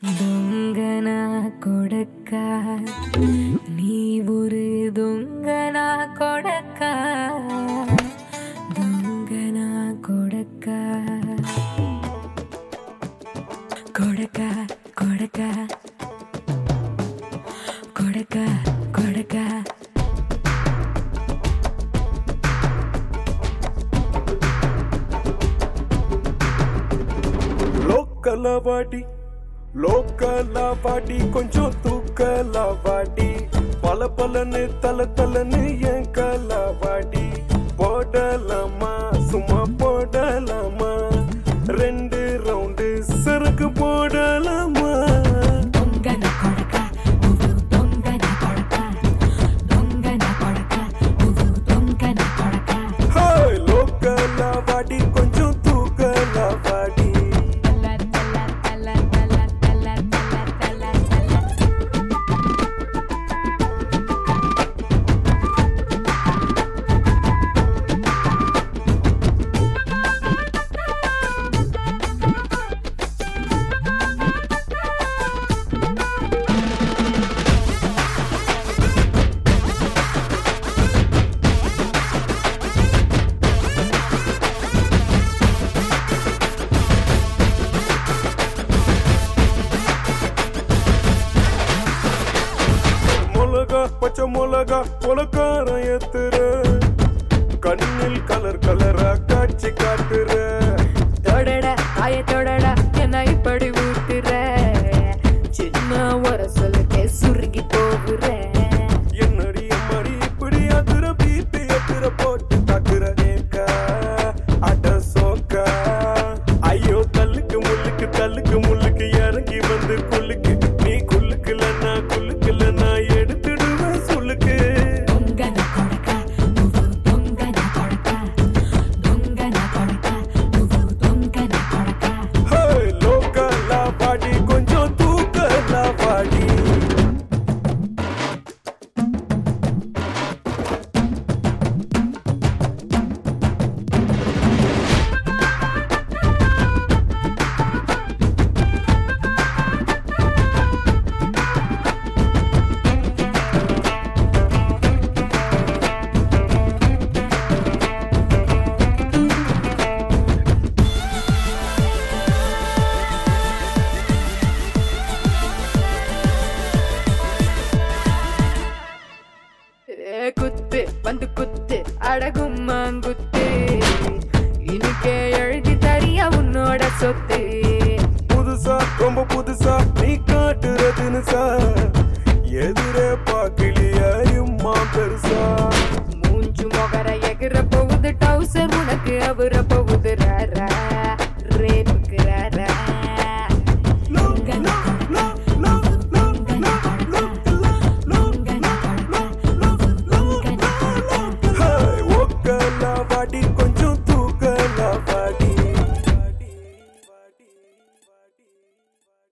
దొంగన కొడక నీ ఊరు దొంగన కొడక దొంగన కొడక కొడక కొడక కొడక కొడక లోకల వాటి లోకల వాటి కొంచెం తూకల వాటి పల పలని తల తలని ఎంకల వాటి போடலாமா சும்மா போடலாமா ரெண்டு ரவுண்டு சரக்கு போடலாமா దొంగన కొడక నువ్వు దొంగన కొడక దొంగన కొడక నువ్వు దొంగన కొడక ஹாய் லோக்கல வாடி கொஞ்சம் தூக்கல வாடி மிளகா பச்சை மிளகா உலக்காரம் ஏத்துற கண்ணில் கலர் கலரா காட்சி காட்டுற தொடடா ஆய தொடடா என்ன இப்படி ஊத்துற சின்ன ஒரு சொல்லுக்கே சுருங்கி போகுற என்னடி அம்மாடி இப்படி அதுர பீப்பி எத்துற போட்டு தாக்குற ஏக்கா அட சோக்கா ஐயோ கல்லுக்கு முள்ளுக்கு தள்ளுக்கு முள்ளுக்கு இறங்கி வந்து குள்ளுக்கு நீ குள்ளுக்குலன்னா குள்ளுக்குலன்னா எடுத்துடுவேன் சொல்லுக்கு దొంగన కొడక నువ్వు దొంగన కొడక దొంగన కొడక నువ్వు దొంగన కొడక ஹேய், லோக்கலா வாடி கொஞ்சம் தூக்கலா வாடி ஏ குத்து வந்து குத்து அடகும்மாங்குத்து இன்னைக்கே எழுதி தரியா உன்னோட சொத்து புதுசா ரொம்ப புதுசா நீ காட்டுறதுன்னு சார்